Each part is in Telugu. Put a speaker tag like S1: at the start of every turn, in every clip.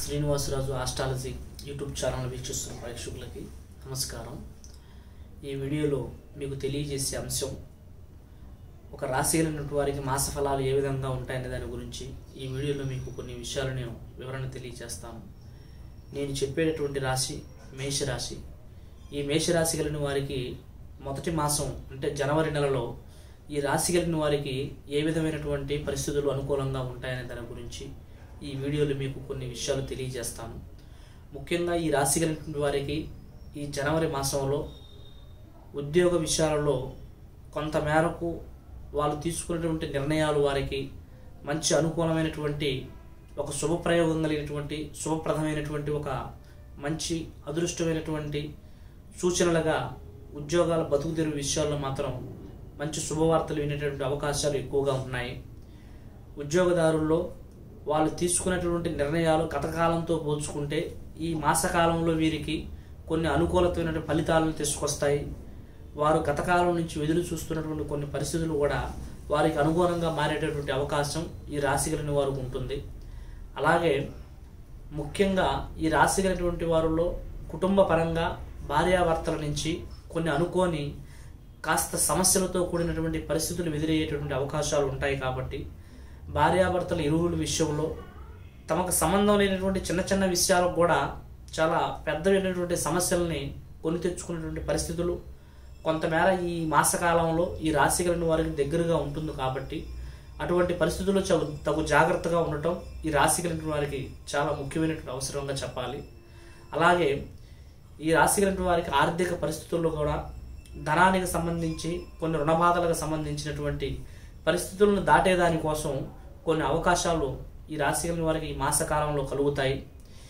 S1: శ్రీనివాసరాజు ఆస్ట్రాలజీ యూట్యూబ్ ఛానల్ వీక్షిస్తున్న ప్రేక్షకులకి నమస్కారం ఈ వీడియోలో మీకు తెలియజేసే అంశం ఒక రాశి అయినటువంటి వారికి మాస ఫలాలు ఏ విధంగా ఉంటాయనే దాని గురించి ఈ వీడియోలో మీకు కొన్ని విషయాలు నేను వివరణ తెలియజేస్తాను నేను చెప్పేటటువంటి రాశి మేషరాశి ఈ మేషరాశి కలిగిన వారికి మొదటి మాసం అంటే జనవరి నెలలో ఈ రాశి కలిగిన వారికి ఏ విధమైనటువంటి పరిస్థితులు అనుకూలంగా ఉంటాయనే దాని గురించి ఈ వీడియోలో మీకు కొన్ని విషయాలు తెలియజేస్తాను ముఖ్యంగా ఈ రాశి కలిగినటువంటి వారికి ఈ జనవరి మాసంలో ఉద్యోగ విషయాలలో కొంత మేరకు వాళ్ళు తీసుకున్నటువంటి నిర్ణయాలు వారికి మంచి అనుకూలమైనటువంటి ఒక శుభప్రయోగం కలిగినటువంటి శుభప్రదమైనటువంటి ఒక మంచి అదృష్టమైనటువంటి సూచనలుగా ఉద్యోగాల బతుకు తెరువు విషయాల్లో మాత్రం మంచి శుభవార్తలు వినేటువంటి అవకాశాలు ఎక్కువగా ఉన్నాయి ఉద్యోగదారుల్లో వాళ్ళు తీసుకున్నటువంటి నిర్ణయాలు గతకాలంతో పోల్చుకుంటే ఈ మాసకాలంలో వీరికి కొన్ని అనుకూలతమైన ఫలితాలను తీసుకొస్తాయి వారు గతకాలం నుంచి ఎదురు చూస్తున్నటువంటి కొన్ని పరిస్థితులు కూడా వారికి అనుగుణంగా మారేటటువంటి అవకాశం ఈ రాశి కలిగిన వారికి ఉంటుంది అలాగే ముఖ్యంగా ఈ రాశి కలిగినటువంటి వారిలో కుటుంబ పరంగా భార్యాభర్తల నుంచి కొన్ని అనుకోని కాస్త సమస్యలతో కూడినటువంటి పరిస్థితులు ఎదురయ్యేటటువంటి అవకాశాలు ఉంటాయి కాబట్టి భార్యాభర్తల ఇరువుల విషయంలో తమకు సంబంధం లేనటువంటి చిన్న చిన్న విషయాలకు కూడా చాలా పెద్దమైనటువంటి సమస్యల్ని కొని తెచ్చుకునేటువంటి పరిస్థితులు కొంతమేర ఈ మాసకాలంలో ఈ రాశి కలిగిన వారికి దగ్గరగా ఉంటుంది కాబట్టి అటువంటి పరిస్థితుల్లో చ- తగు జాగ్రత్తగా ఉండటం ఈ రాశి కలిగిన వారికి చాలా ముఖ్యమైనటువంటి అవసరంగా చెప్పాలి అలాగే ఈ రాశి కలిగిన వారికి ఆర్థిక పరిస్థితుల్లో కూడా ధనానికి సంబంధించి కొన్ని రుణబాధలకు సంబంధించినటువంటి పరిస్థితులను దాటేదాని కోసం కొన్ని అవకాశాలు ఈ రాశి కలిగిన వారికి ఈ మాసకాలంలో కలుగుతాయి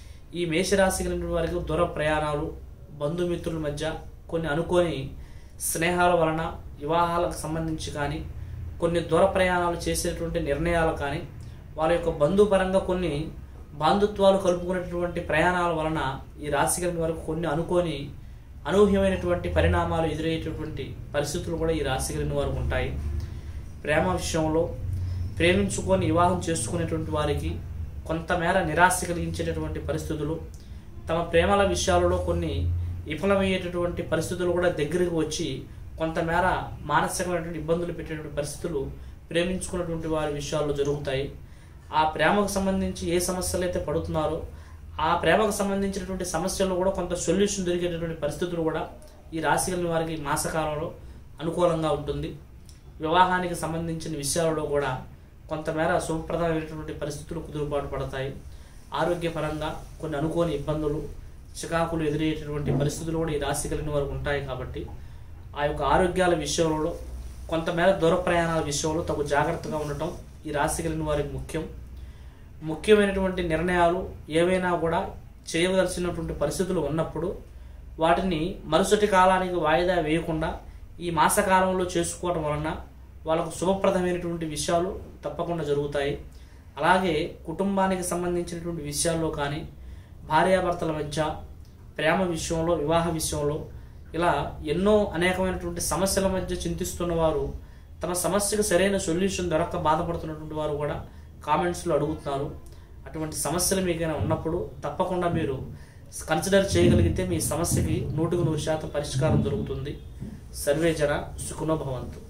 S1: ఈ మేషరాశి కలిగిన వారికి దూర ప్రయాణాలు బంధుమిత్రుల మధ్య కొన్ని అనుకోని స్నేహాల వలన వివాహాలకు సంబంధించి కానీ కొన్ని దూర ప్రయాణాలు చేసేటువంటి నిర్ణయాలు కానీ వారి యొక్క బంధుపరంగా కొన్ని బాంధుత్వాలు కలుపుకునేటువంటి ప్రయాణాల వలన ఈ రాశి కలిగిన వారికి కొన్ని అనుకోని అనూహ్యమైనటువంటి పరిణామాలు ఎదురయ్యేటటువంటి పరిస్థితులు కూడా ఈ రాశి కలిగిన వారికి ఉంటాయి ప్రేమ విషయంలో ప్రేమించుకొని వివాహం చేసుకునేటువంటి వారికి కొంతమేర నిరాశ కలిగించేటటువంటి పరిస్థితులు తమ ప్రేమల విషయాలలో కొన్ని విఫలమయ్యేటటువంటి పరిస్థితులు కూడా దగ్గరికి వచ్చి కొంతమేర మానసికమైనటువంటి ఇబ్బందులు పెట్టేటువంటి పరిస్థితులు ప్రేమించుకున్నటువంటి వారి విషయాల్లో జరుగుతాయి ఆ ప్రేమకు సంబంధించి ఏ సమస్యలు అయితే పడుతున్నారో ఆ ప్రేమకు సంబంధించినటువంటి సమస్యల్లో కూడా కొంత సొల్యూషన్ దొరికేటటువంటి పరిస్థితులు కూడా ఈ రాశి కలిగిన వారికి ఈ మాసకాలంలో అనుకూలంగా ఉంటుంది వివాహానికి సంబంధించిన విషయాలలో కూడా కొంతమేర శుభప్రదమైనటువంటి పరిస్థితులు కుదురుబాటు పడతాయి ఆరోగ్యపరంగా కొన్ని అనుకోని ఇబ్బందులు చికాకులు ఎదురయ్యేటటువంటి పరిస్థితులు కూడా ఈ రాశి కలిగిన వారికి ఉంటాయి కాబట్టి ఆ యొక్క ఆరోగ్యాల విషయంలో కొంతమేర దూర ప్రయాణాల విషయంలో తగు జాగ్రత్తగా ఉండటం ఈ రాశి కలిగిన వారికి ముఖ్యం ముఖ్యమైనటువంటి నిర్ణయాలు ఏవైనా కూడా చేయవలసినటువంటి పరిస్థితులు ఉన్నప్పుడు వాటిని మరుసటి కాలానికి వాయిదా వేయకుండా ఈ మాసకాలంలో చేసుకోవడం వలన వాళ్ళకు శుభప్రదమైనటువంటి విషయాలు తప్పకుండా జరుగుతాయి అలాగే కుటుంబానికి సంబంధించినటువంటి విషయాల్లో కానీ భార్యాభర్తల మధ్య ప్రేమ విషయంలో వివాహ విషయంలో ఇలా ఎన్నో అనేకమైనటువంటి సమస్యల మధ్య చింతిస్తున్న వారు తమ సమస్యకు సరైన సొల్యూషన్ దొరక్క బాధపడుతున్నటువంటి వారు కూడా కామెంట్స్లో అడుగుతున్నారు అటువంటి సమస్యలు మీకైనా ఉన్నప్పుడు తప్పకుండా మీరు కన్సిడర్ చేయగలిగితే మీ సమస్యకి నూటికి నూరు శాతం పరిష్కారం దొరుకుతుంది సర్వే జన సుఖనో భవంతు